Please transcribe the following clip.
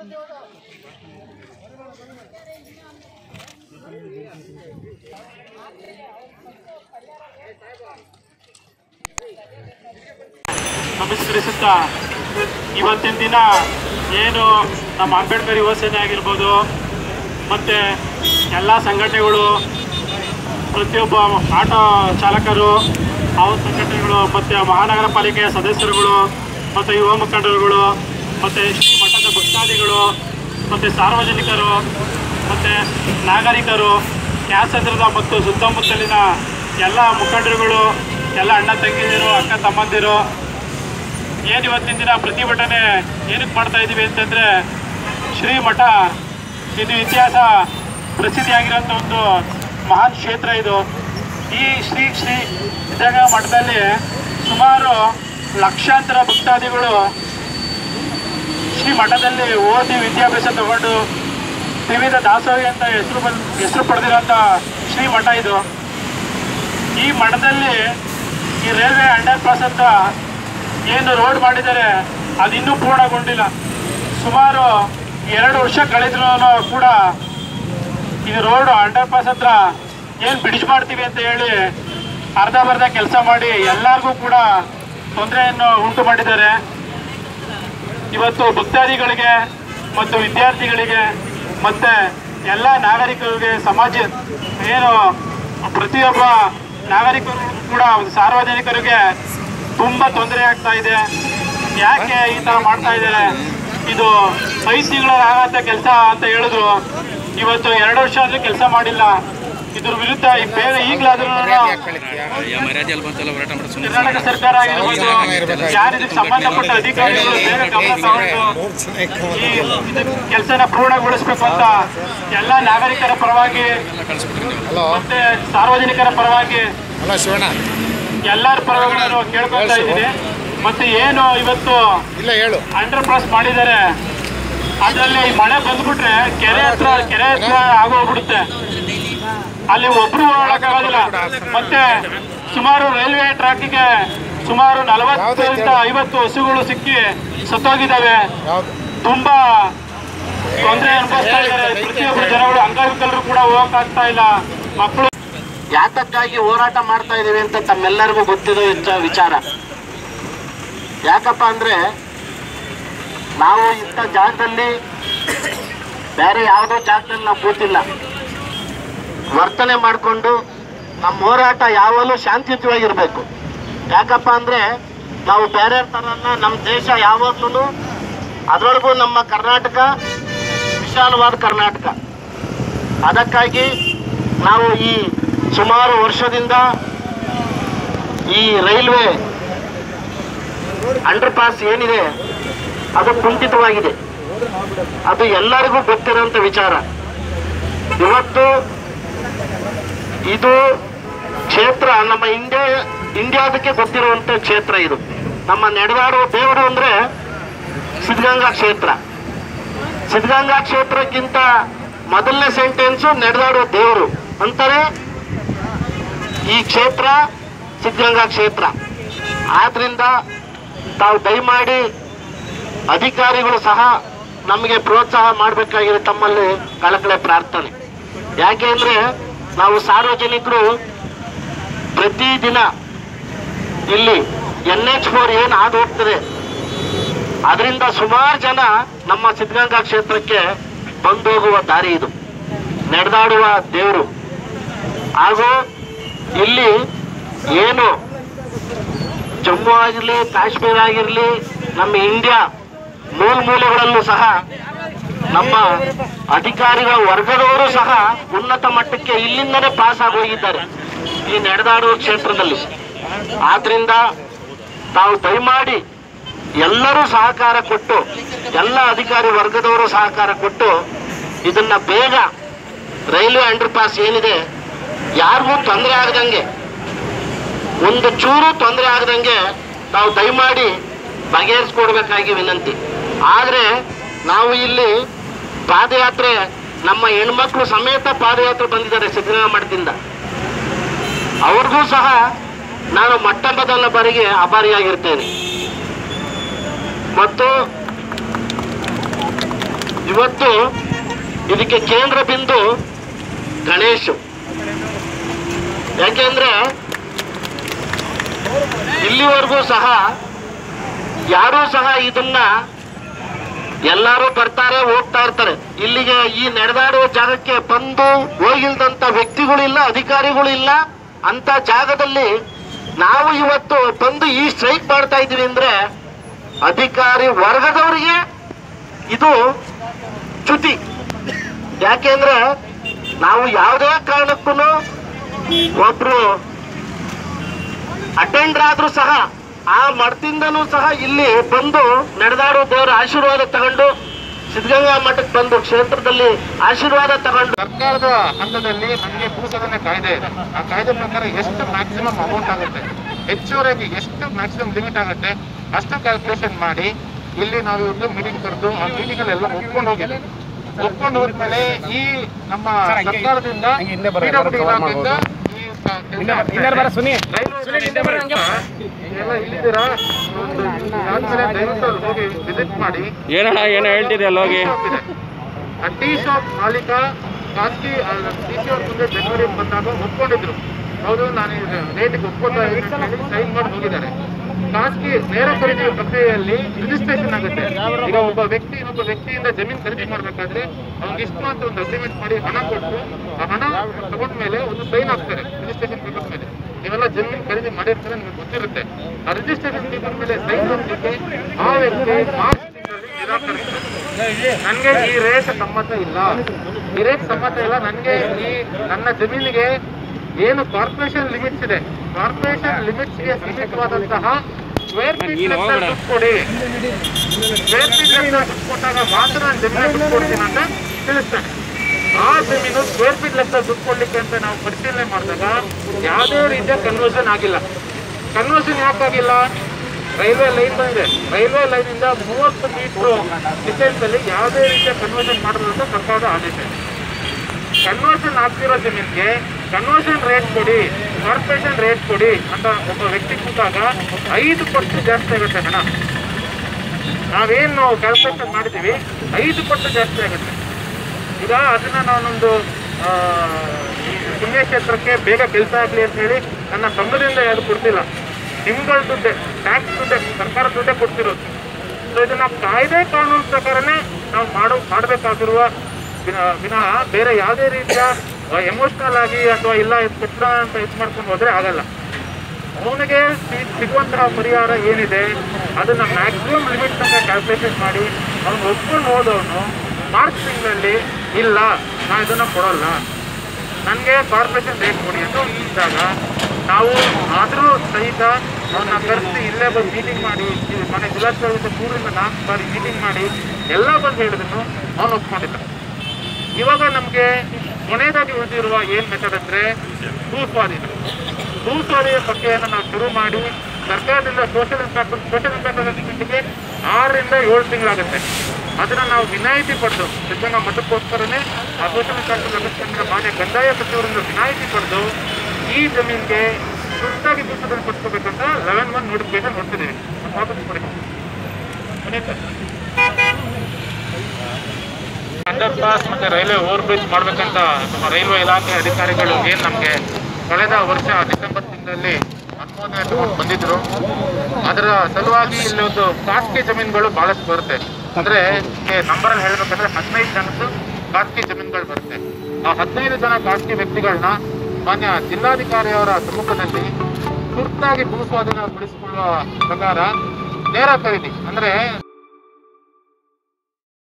ನಮಸ್ಕರಿಸುತ್ತಾ ಇವತ್ತಿನ ದಿನ ಏನು ನಮ್ಮ ಅಂಬೇಡ್ಕರ್ ಯುವ ಸೇನೆ ಆಗಿರ್ಬೋದು ಮತ್ತು ಎಲ್ಲ ಸಂಘಟನೆಗಳು ಪ್ರತಿಯೊಬ್ಬ ಆಟೋ ಚಾಲಕರು ಅವ್ರ ಸಂಘಟನೆಗಳು ಮತ್ತು ಮಹಾನಗರ ಪಾಲಿಕೆಯ ಸದಸ್ಯರುಗಳು ಮತ್ತು ಯುವ ಮುಖಂಡರುಗಳು ಮತ್ತು ಶ್ರೀ ಮಠದ ಭಕ್ತಾದಿಗಳು ಮತ್ತು ಸಾರ್ವಜನಿಕರು ಮತ್ತು ನಾಗರಿಕರು ಕ್ಯಾಸಂದ್ರದ ಮತ್ತು ಸುತ್ತಮುತ್ತಲಿನ ಎಲ್ಲ ಮುಖಂಡರುಗಳು ಎಲ್ಲ ಅಣ್ಣ ತಂಗಿದಿರು ಅಕ್ಕ ತಮ್ಮಂದಿರು ಏನು ಇವತ್ತಿನ ದಿನ ಪ್ರತಿಭಟನೆ ಏನಕ್ಕೆ ಮಾಡ್ತಾ ಇದ್ದೀವಿ ಅಂತಂದರೆ ಶ್ರೀಮಠ ಇದು ಇತಿಹಾಸ ಪ್ರಸಿದ್ಧಿಯಾಗಿರೋಂಥ ಒಂದು ಮಹಾನ್ ಕ್ಷೇತ್ರ ಇದು ಈ ಶ್ರೀ ಶ್ರೀ ಸಿದ್ಧಗಂಗಾ ಮಠದಲ್ಲಿ ಸುಮಾರು ಲಕ್ಷಾಂತರ ಭಕ್ತಾದಿಗಳು ಶ್ರೀ ಮಠದಲ್ಲಿ ಓದಿ ವಿದ್ಯಾಭ್ಯಾಸ ತಗೊಂಡು ತ್ರಿವಿಧ ದಾಸೋಹಿ ಅಂತ ಹೆಸರು ಬಂದ್ ಹೆಸರು ಪಡೆದಿರೋಂಥ ಶ್ರೀ ಮಠ ಇದು ಈ ಮಠದಲ್ಲಿ ಈ ರೈಲ್ವೆ ಅಂಡರ್ ಪಾಸ್ ಅಂತ ಏನು ರೋಡ್ ಮಾಡಿದ್ದಾರೆ ಅದು ಇನ್ನೂ ಪೂರ್ಣಗೊಂಡಿಲ್ಲ ಸುಮಾರು ಎರಡು ವರ್ಷ ಕಳೆದ್ರೂ ಕೂಡ ಇದು ರೋಡ್ ಅಂಡರ್ ಪಾಸ್ ಹತ್ರ ಏನು ಬಿಡಿಸ್ ಮಾಡ್ತೀವಿ ಅಂತ ಹೇಳಿ ಅರ್ಧ ಬರ್ಧ ಕೆಲಸ ಮಾಡಿ ಎಲ್ಲರಿಗೂ ಕೂಡ ತೊಂದರೆಯನ್ನು ಉಂಟು ಮಾಡಿದ್ದಾರೆ ಇವತ್ತು ಭಕ್ತಾದಿಗಳಿಗೆ ಮತ್ತು ವಿದ್ಯಾರ್ಥಿಗಳಿಗೆ ಮತ್ತು ಎಲ್ಲ ನಾಗರಿಕರಿಗೆ ಸಮಾಜ ಏನು ಪ್ರತಿಯೊಬ್ಬ ನಾಗರಿಕರು ಕೂಡ ಸಾರ್ವಜನಿಕರಿಗೆ ತುಂಬ ತೊಂದರೆ ಆಗ್ತಾ ಇದೆ ಯಾಕೆ ಈ ಥರ ಮಾಡ್ತಾ ಇದ್ದಾರೆ ಇದು ಐದು ತಿಂಗಳ ಆಗಂತ ಕೆಲಸ ಅಂತ ಹೇಳಿದ್ರು ಇವತ್ತು ಎರಡು ವರ್ಷ ಆದ್ರೂ ಕೆಲಸ ಮಾಡಿಲ್ಲ ಇದ್ರ ವಿರುದ್ಧ ಈ ಬೇಗ ಈಗಲಾದ್ರೂ ಯಾ ಮರ್ಯಾದೆಯಲ್ಲಿ ಬಂತಲ್ಲ ಹೋರಾಟ ಮಾಡಿ ಸುಮ್ಮನೆ ಕರ್ನಾಟಕ ಸರ್ಕಾರ ಆಗಿರ್ಬೋದು ಯಾರು ಇದಕ್ಕೆ ಸಂಬಂಧಪಟ್ಟ ಅಧಿಕಾರಿಗಳು ಬೇಗ ಗಮನ ತಗೊಂಡು ಈ ಕೆಲಸನ ಪೂರ್ಣಗೊಳಿಸ್ಬೇಕು ಅಂತ ಎಲ್ಲ ನಾಗರಿಕರ ಪರವಾಗಿ ಕಳಿಸ್ಬಿಟ್ರಿ ನೀವು ಹಲೋ ಮತ್ತೆ ಸಾರ್ವಜನಿಕರ ಪರವಾಗಿ ಹಲೋ ಶಿವಣ್ಣ ಎಲ್ಲರ ಪರವಾಗಿ ನಾನು ಕೇಳ್ಕೊತಾ ಇದ್ದೀನಿ ಮತ್ತೆ ಏನು ಇವತ್ತು ಇಲ್ಲ ಹೇಳು ಅಂಡರ್ ಪಾಸ್ ಮಾಡಿದ್ದಾರೆ ಅದರಲ್ಲಿ ಈ ಮಳೆ ಬಂದ್ಬಿಟ್ರೆ ಕೆರೆ ಹತ್ರ ಕೆರೆ ಹತ್ರ ಆಗೋಗ್ಬಿಡುತ್ತೆ ಅಲ್ಲಿ ಒಬ್ರು ಓಡಾಡಕ್ಕಾಗೋದಿಲ್ಲ ಮತ್ತೆ ಸುಮಾರು ರೈಲ್ವೆ ಟ್ರ್ಯಾಕಿಗೆ ಸುಮಾರು ನಲವತ್ತರಿಂದ ಐವತ್ತು ಹಸುಗಳು ಸಿಕ್ಕಿ ಸತ್ತೋಗಿದ್ದಾವೆ ಯಾವ್ದು ತುಂಬಾ ತೊಂದರೆ ಅನುಭವಿಸ್ತಾ ಇದ್ದಾರೆ ಪ್ರತಿಯೊಬ್ಬರು ಜನಗಳು ಅಂಗವಿಕಲರು ಕೂಡ ಹೋಗಕ್ಕಾಗ್ತಾ ಇಲ್ಲ ಮಕ್ಕಳು ಯಾತಕ್ಕಾಗಿ ಹೋರಾಟ ಮಾಡ್ತಾ ಇದೀವಿ ಅಂತ ತಮ್ಮೆಲ್ಲರಿಗೂ ಗೊತ್ತಿರೋ ವಿಚ- ವಿಚಾರ ಯಾಕಪ್ಪ ಅಂದ್ರೆ ನಾವು ಇಂಥ ಜಾಗದಲ್ಲಿ ಬೇರೆ ಯಾವುದೋ ಜಾಗದಲ್ಲಿ ನಾವು ಕೂತಿಲ್ಲ ವರ್ತನೆ ಮಾಡಿಕೊಂಡು ನಮ್ಮ ಹೋರಾಟ ಯಾವಾಗಲೂ ಶಾಂತಿಯುತವಾಗಿರ್ಬೇಕು ಯಾಕಪ್ಪ ಅಂದ್ರೆ ನಾವು ಬೇರೆ ಥರನ ನಮ್ಮ ದೇಶ ಯಾವಾಗ್ಲೂ ಅದರೊಳಗೂ ನಮ್ಮ ಕರ್ನಾಟಕ ವಿಶಾಲವಾದ ಕರ್ನಾಟಕ ಅದಕ್ಕಾಗಿ ನಾವು ಈ ಸುಮಾರು ವರ್ಷದಿಂದ ಈ ರೈಲ್ವೆ ಅಂಡರ್ ಪಾಸ್ ಏನಿದೆ ಅದು ಕುಂಠಿತವಾಗಿದೆ ಅದು ಎಲ್ಲರಿಗೂ ಗೊತ್ತಿರೋಂಥ ವಿಚಾರ ಇವತ್ತು ಇದು ಕ್ಷೇತ್ರ ನಮ್ಮ ಇಂಡಿಯಾ ಇಂಡಿಯಾದಕ್ಕೆ ಗೊತ್ತಿರುವಂಥ ಕ್ಷೇತ್ರ ಇದು ನಮ್ಮ ನಡೆದಾಡುವ ದೇವರು ಅಂದ್ರೆ ಸಿದ್ಧಗಂಗಾ ಕ್ಷೇತ್ರ ಸಿದ್ಧಗಂಗಾ ಕ್ಷೇತ್ರಕ್ಕಿಂತ ಮೊದಲನೇ ಸೆಂಟೆನ್ಸು ನಡೆದಾಡುವ ದೇವರು ಅಂತಾರೆ ಈ ಕ್ಷೇತ್ರ ಸಿದ್ಧಗಂಗಾ ಕ್ಷೇತ್ರ ಆದ್ರಿಂದ ತಾವು ದಯಮಾಡಿ ಅಧಿಕಾರಿಗಳು ಸಹ ನಮಗೆ ಪ್ರೋತ್ಸಾಹ ಮಾಡಬೇಕಾಗಿದೆ ತಮ್ಮಲ್ಲಿ ಕಳಕಳೆ ಪ್ರಾರ್ಥನೆ ಯಾಕೆ ಅಂದ್ರೆ ನಾವು ಸಾರ್ವಜನಿಕರು ಪ್ರತಿದಿನ ಇಲ್ಲಿ ಎನ್ ಎಚ್ ಫೋರ್ ಏನು ಹಾದು ಹೋಗ್ತದೆ ಅದರಿಂದ ಸುಮಾರು ಜನ ನಮ್ಮ ಸಿದ್ಧಗಂಗಾ ಕ್ಷೇತ್ರಕ್ಕೆ ಬಂದು ಹೋಗುವ ದಾರಿ ಇದು ನಡೆದಾಡುವ ದೇವರು ಹಾಗೂ ಇಲ್ಲಿ ಏನು ಜಮ್ಮು ಆಗಿರಲಿ ಕಾಶ್ಮೀರ ಆಗಿರಲಿ ನಮ್ಮ ಇಂಡಿಯಾ ಮೂಲ ಮೂಲೆಗಳಲ್ಲೂ ಸಹ ನಮ್ಮ ಅಧಿಕಾರಿಗಳ ವರ್ಗದವರು ಸಹ ಉನ್ನತ ಮಟ್ಟಕ್ಕೆ ಇಲ್ಲಿಂದಲೇ ಪಾಸ್ ಆಗಿ ಹೋಗಿದ್ದಾರೆ ಈ ನಡೆದಾಡುವ ಕ್ಷೇತ್ರದಲ್ಲಿ ಆದ್ರಿಂದ ತಾವು ದಯಮಾಡಿ ಎಲ್ಲರೂ ಸಹಕಾರ ಕೊಟ್ಟು ಎಲ್ಲ ಅಧಿಕಾರಿ ವರ್ಗದವರು ಸಹಕಾರ ಕೊಟ್ಟು ಇದನ್ನ ಬೇಗ ರೈಲ್ವೆ ಅಂಡರ್ ಪಾಸ್ ಏನಿದೆ ಯಾರಿಗೂ ತೊಂದರೆ ಆಗದಂಗೆ ಒಂದು ಚೂರು ತೊಂದರೆ ಆಗದಂಗೆ ನಾವು ದಯಮಾಡಿ ಬಗೆಹರಿಸ್ಕೊಡ್ಬೇಕಾಗಿ ವಿನಂತಿ ಆದರೆ ನಾವು ಇಲ್ಲಿ ಪಾದಯಾತ್ರೆ ನಮ್ಮ ಹೆಣ್ಮಕ್ಳು ಸಮೇತ ಪಾದಯಾತ್ರೆ ಬಂದಿದ್ದಾರೆ ಸಿದ್ದರಾಮ ಮಠದಿಂದ ಅವ್ರಿಗೂ ಸಹ ನಾನು ಮೊಟ್ಟ ಮೊದಲ ಬಾರಿಗೆ ಆಭಾರಿಯಾಗಿರ್ತೇನೆ ಮತ್ತು ಇವತ್ತು ಇದಕ್ಕೆ ಕೇಂದ್ರ ಬಿಂದು ಗಣೇಶ್ ಯಾಕೆಂದ್ರೆ ಇಲ್ಲಿವರೆಗೂ ಸಹ ಯಾರೂ ಸಹ ಇದನ್ನ ಎಲ್ಲರೂ ಬರ್ತಾರೆ ಹೋಗ್ತಾ ಇರ್ತಾರೆ ಇಲ್ಲಿಗೆ ಈ ನಡೆದಾಡುವ ಜಾಗಕ್ಕೆ ಬಂದು ಹೋಗಿಲ್ದಂತ ವ್ಯಕ್ತಿಗಳಿಲ್ಲ ಅಧಿಕಾರಿಗಳಿಲ್ಲ ಅಂತ ಜಾಗದಲ್ಲಿ ನಾವು ಇವತ್ತು ಬಂದು ಈ ಸ್ಟ್ರೈಕ್ ಮಾಡ್ತಾ ಇದೀವಿ ಅಂದ್ರೆ ಅಧಿಕಾರಿ ವರ್ಗದವರಿಗೆ ಇದು ಚ್ಯುತಿ ಯಾಕೆಂದ್ರೆ ನಾವು ಯಾವುದೇ ಕಾರಣಕ್ಕೂ ಒಬ್ರು ಅಟೆಂಡರ್ ಆದ್ರೂ ಸಹ ಆ ಮಠದಿಂದನೂ ಸಹ ಇಲ್ಲಿ ಬಂದು ನಡೆದಾಡೋ ದೇವರ ಆಶೀರ್ವಾದ ತಗೊಂಡು ಸಿದ್ಧಗಂಗಾ ಮಠಕ್ಕೆ ಬಂದು ಕ್ಷೇತ್ರದಲ್ಲಿ ಆಶೀರ್ವಾದ ತಗೊಂಡು ಸರ್ಕಾರದ ಹಂತದಲ್ಲಿ ನಮಗೆ ಭೂಸಾಧನೆ ಕಾಯ್ದೆ ಇದೆ ಆ ಕಾಯ್ದೆ ಪ್ರಕಾರ ಎಷ್ಟು ಮ್ಯಾಕ್ಸಿಮಮ್ ಅಮೌಂಟ್ ಆಗುತ್ತೆ ಹೆಚ್ಚುವರೆಗೆ ಎಷ್ಟು ಮ್ಯಾಕ್ಸಿಮಮ್ ಲಿಮಿಟ್ ಆಗುತ್ತೆ ಅಷ್ಟು ಕ್ಯಾಲ್ಕುಲೇಷನ್ ಮಾಡಿ ಇಲ್ಲಿ ನಾವು ಇವತ್ತು ಮೀಟಿಂಗ್ ಕರೆದು ಆ ಮೀಟಿಂಗ್ ಅಲ್ಲೆಲ್ಲ ಒಪ್ಕೊಂಡು ಹೋಗಿದೆ ಒಪ್ಕೊಂಡು ಹೋದ್ಮೇಲೆ ಈ ನಮ್ಮ ಸರ್ಕಾರದಿಂದ PWD ಇಲಾಖೆಯಿಂದ ಈ ಸ- ಕೆಲ್ಸ ಆಗ್ತಾ ಇದೆ. ರೈಲ್ವೆ ಎಲ್ಲ ಇಲ್ಲಿದ್ದೀರಾ ಒಂದು ಇದಾದ್ಮೇಲೆ ದಯವಿಟ್ಟು ಅಲ್ಲಿ ಹೋಗಿ ವಿಸಿಟ್ ಮಾಡಿ ಏನಣ್ಣ ಏನೋ ಹೇಳ್ತಿದ್ದೆ ಹೋಗಿ ಆ ಟೀ ಶಾಪ್ ಮಾಲೀಕ ಖಾಸಗಿ ಟಿ ಸಿ ಅವ್ರ ಮುಂದೆ ಬೆಂಗಳೂರಿಗೆ ಬಂದಾಗ ಒಪ್ಕೊಂಡಿದ್ರು ಹೌದು ನಾನು ರೇಟಿಗೆ ಒಪ್ಕೊತಾ ಇದ್ದೀನಿ ಅಂತ ಹೇಳಿ ಸೈನ್ ಮಾಡಿ ಹೋಗಿದ್ದಾರೆ ಖಾಸಗಿ ನೇರ ಖರೀದಿ ಪ್ರಕ್ರಿಯೆಯಲ್ಲಿ ರಿಜಿಸ್ಟ್ರೇಷನ್ ಆಗುತ್ತೆ ಈಗ ಒಬ್ಬ ವ್ಯಕ್ತಿ ಇನ್ನೊಬ್ಬ ವ್ಯಕ್ತಿಯಿಂದ ಜಮೀನು ಖರೀದಿ ಮಾಡ್ಬೇಕಾದ್ರೆ ಅವ್ನಿಗೆ ಇಷ್ಟು ಅಂತ ಒಂದು ಅಗ್ರಿಮೆಂಟ್ ಮಾಡಿ ಹಣ ಕೊಟ್ಟು ಆ ಹಣ ತಗೊಂಡ್ಮೇಲೆ ಒಂದು ಸೈನ್ ಹಾಕ್ತಾರೆ ರಿಜಿಸ್ಟ್ರೇಷನ್ ಪೇಪರ್ ಮೇಲೆ ನೀವೆಲ್ಲ ಜಮೀನು ಖರೀದಿ ಮಾಡಿರ್ತಾರೆ ನಿಮಗೆ ಗೊತ್ತಿರುತ್ತೆ ಆ ರಿಜಿಸ್ಟ್ರೇಷನ್ ಪೇಪರ್ ಮೇಲೆ ಸೈನ್ ಹಾಕಲಿಕ್ಕೆ ಆ ವ್ಯಕ್ತಿ ಮಾರ್ಚ್ ತಿಂಗಳಲ್ಲಿ ನಿರಾಕರಿಸ್ತಾರೆ ನನಗೆ ಈ ರೇಟ್ ಸಮ್ಮತ ಇಲ್ಲ ಈ ರೇಟ್ ಸಮ್ಮತ ಇಲ್ಲ ನನಗೆ ಈ ನನ್ನ ಜಮೀನಿಗೆ ಏನು ಕಾರ್ಪೊರೇಷನ್ ಲಿಮಿಟ್ಸ್ ಇದೆ ಕಾರ್ಪೊರೇಷನ್ ಲಿಮಿಟ್ಸ್ ಗೆ ಸೀಮಿತವಾದಂತಹ ಸ್ಕ್ವೇರ್ ಫೀಟ್ ದುಡ್ಡು ಕೊಡಿ ಸ್ಕ್ವೇರ್ ಫೀಟ್ ದುಡ್ಡು ಕೊಟ್ಟಾಗ ಮಾತ್ರ ನಾನು ಜಮೀನು ದುಡ್ಡು ಕೊಡ್ತೀನಿ ಅಂತ ತಿಳಿಸ್ತಾನೆ ಆ ಜಮೀನು ಸ್ಕ್ವೇರ್ ಫೀಟ್ ಲೆಕ್ಕ ದುಡ್ಡು ಕೊಡ್ಲಿಕ್ಕೆ ಅಂತ ನಾವು ಪರಿಶೀಲನೆ ಮಾಡಿದಾಗ ಯಾವುದೇ ರೀತಿಯ ಕನ್ವರ್ಷನ್ ಆಗಿಲ್ಲ ಕನ್ವರ್ಷನ್ ಯಾಕಾಗಿಲ್ಲ ರೈಲ್ವೆ ಲೈನ್ ಬಂದಿದೆ ರೈಲ್ವೆ ಲೈನ್ ಇಂದ ಮೂವತ್ತು ಮೀಟರ್ ಡಿಸ್ಟೆನ್ಸ್ ಅಲ್ಲಿ ಯಾವುದೇ ರೀತಿಯ ಕನ್ವರ್ಷನ್ ಮಾಡಲು ಅಂತ ಸರ್ಕಾರದ ಆದೇಶ ಇದೆ ಕನ್ವರ್ಷನ್ ಆಗ್ತಿರೋ ಜಮೀನಿಗೆ ಕನ್ವರ್ಷನ್ ರೇಟ್ ಕೊಡಿ ಕಾರ್ಪೊರೇಷನ್ ರೇಟ್ ಕೊಡಿ ಅಂತ ಒಬ್ಬ ವ್ಯಕ್ತಿ ಕೂತಾಗ ಐದು ಪಟ್ಟು ಜಾಸ್ತಿ ಆಗುತ್ತೆ ಹಣ ನಾವೇನು ಕ್ಯಾಲ್ಕುಲೇಷನ್ ಮಾಡಿದ್ದೀವಿ ಐದು ಪಟ್ಟು ಜಾಸ್ತಿ ಆಗುತ್ತೆ ಈಗ ಅದನ್ನ ನಾನೊಂದು ಆ, ಈ ಪುಣ್ಯಕ್ಷೇತ್ರಕ್ಕೆ ಬೇಗ ಕೆಲಸ ಆಗಲಿ ಅಂತ ಹೇಳಿ ನನ್ನ ಸಂಘದಿಂದ ಯಾವುದು ಕೊಡ್ತಿಲ್ಲ ನಿಮ್ಗಳ ದುಡ್ಡೆ ಟ್ಯಾಕ್ಸ್ ದುಡ್ಡೆ ಸರ್ಕಾರ ದುಡ್ಡೇ ಕೊಡ್ತಿರೋದು ಸೊ ಇದನ್ನ ಕಾಯ್ದೆ ಕಾನೂನು ಪ್ರಕಾರನೇ ನಾವು ಮಾಡೋ ಮಾಡಬೇಕಾಗಿರುವ ವಿನ- ವಿನಃ ಬೇರೆ ಯಾವುದೇ ರೀತಿಯ ಎಮೋಷನಲ್ ಆಗಿ ಅಥವಾ ಇಲ್ಲ ಇದು ಕೊಟ್ಟ ಅಂತ ಇದು ಮಾಡ್ಕೊಂಡು ಹೋದ್ರೆ ಆಗಲ್ಲ ಅವನಿಗೆ ಸಿ- ಸಿಗುವಂತಹ ಪರಿಹಾರ ಏನಿದೆ ಅದನ್ನ ಮ್ಯಾಕ್ಸಿಮಮ್ ಲಿಮಿಟ್ ತನಕ ಕ್ಯಾಲ್ಕುಲೇಷನ್ ಮಾಡಿ ಅವ್ನು ಒಪ್ಕೊಂಡು ಹೋದವನು ಮಾರ್ಚ್ ತಿಂಗಳಲ್ಲಿ ಇಲ್ಲ ನಾ ಇದನ್ನ ಕೊಡಲ್ಲ ನನಗೆ ಕಾರ್ಪೊರೇಷನ್ ರೇಟ್ ಕೊಡಿ ಅಂತ ಅವ್ನು ಇದ್ದಾಗ ನಾವು ಆದರೂ ಸಹಿತ ಅವನ್ನ ಕರೆಸಿ ಇಲ್ಲೇ ಬಂದು ಮೀಟಿಂಗ್ ಮಾಡಿ ಈ ಮನೆ ಜಿಲ್ಲಾಧಿಕಾರಿ ಮೂರರಿಂದ ನಾಲ್ಕು ಬಾರಿ ಮೀಟಿಂಗ್ ಮಾಡಿ ಎಲ್ಲ ಬಂದು ಹೇಳಿದ್ರು ಅವನು ಒಪ್ಕೊಂಡಿಲ್ಲ ಇವಾಗ ನಮಗೆ ಕೊನೆಯದಾಗಿ ಉಳಿದಿರುವ ಏನ್ ಮೆಥಡ್ ಅಂದ್ರೆ ಭೂಸ್ವಾಧೀನ ಭೂಸ್ವಾಧೀನ ಪ್ರಕ್ರಿಯೆಯನ್ನು ನಾವು ಶುರು ಮಾಡಿ ಸರ್ಕಾರದಿಂದ ಸೋಷಿಯಲ್ ಇಂಪ್ಯಾಕ್ಟ್ ಸೋಷಿಯಲ್ ಇಂಪ್ಯಾಕ್ಟ್ ಅಸೆಸ್ಮೆಂಟ್ಗೆ ಆರರಿಂದ ಏಳು ತಿಂಗಳಾಗುತ್ತೆ ಅದನ್ನ ನಾವು ವಿನಾಯಿತಿ ಪಡೆದು ಸಿದ್ಧಗಂಗಾ ಮಠಕ್ಕೋಸ್ಕರನೇ ಆ ಸೋಷಿಯಲ್ ಇಂಪ್ಯಾಕ್ಟ್ ಅಸೆಸ್ಮೆಂಟ್ನ ಮಾನ್ಯ ಕಂದಾಯ ಸಚಿವರಿಂದ ವಿನಾಯಿತಿ ಪಡೆದು ಈ ಜಮೀನಿಗೆ ಸುತ್ತಾಗಿ ಭೂಸ್ವಾಧೀನ ಪಡಿಸ್ಕೋಬೇಕಂತ ಲೆವೆನ್ ಒನ್ ನೋಟಿಫಿಕೇಶನ್ ಹೊಡ್ತಿದ್ದೀವಿ ವಾಪಸ್ ಕೊಡಿ ಪುನೀತ್ ಅಂಡರ್ ಪಾಸ್ ಮತ್ತೆ ರೈಲ್ವೆ ಓವರ್ ಬ್ರಿಡ್ಜ್ ಮಾಡ್ಬೇಕಂತ ನಮ್ಮ ರೈಲ್ವೆ ಇಲಾಖೆ ಅಧಿಕಾರಿಗಳು ಏನ್ ನಮ್ಗೆ ಕಳೆದ ವರ್ಷ ಡಿಸೆಂಬರ್ ತಿಂಗಳಲ್ಲಿ ಅನುಮೋದನೆ ತಗೊಂಡು ಬಂದಿದ್ರು ಅದರ ಸಲುವಾಗಿ ಇಲ್ಲಿ ಒಂದು ಖಾಸಗಿ ಜಮೀನುಗಳು ಬಹಳಷ್ಟು ಬರುತ್ತೆ ಅಂದ್ರೆ ನಂಬರ್ ಅಲ್ಲಿ ಹೇಳ್ಬೇಕಂದ್ರೆ ಹದಿನೈದು ಜನದ್ದು ಖಾಸಗಿ ಜಮೀನುಗಳು ಬರುತ್ತೆ ಆ ಹದಿನೈದು ಜನ ಖಾಸಗಿ ವ್ಯಕ್ತಿಗಳನ್ನ ಮಾನ್ಯ ಜಿಲ್ಲಾಧಿಕಾರಿಯವರ ಸಮ್ಮುಖದಲ್ಲಿ ತುರ್ತಾಗಿ ಭೂ ಸ್ವಾಧೀನಗೊಳಿಸಿಕೊಳ್ಳುವ ಪ್ರಕಾರ ನೇರ ಖರೀದಿ ಅಂದ್ರೆ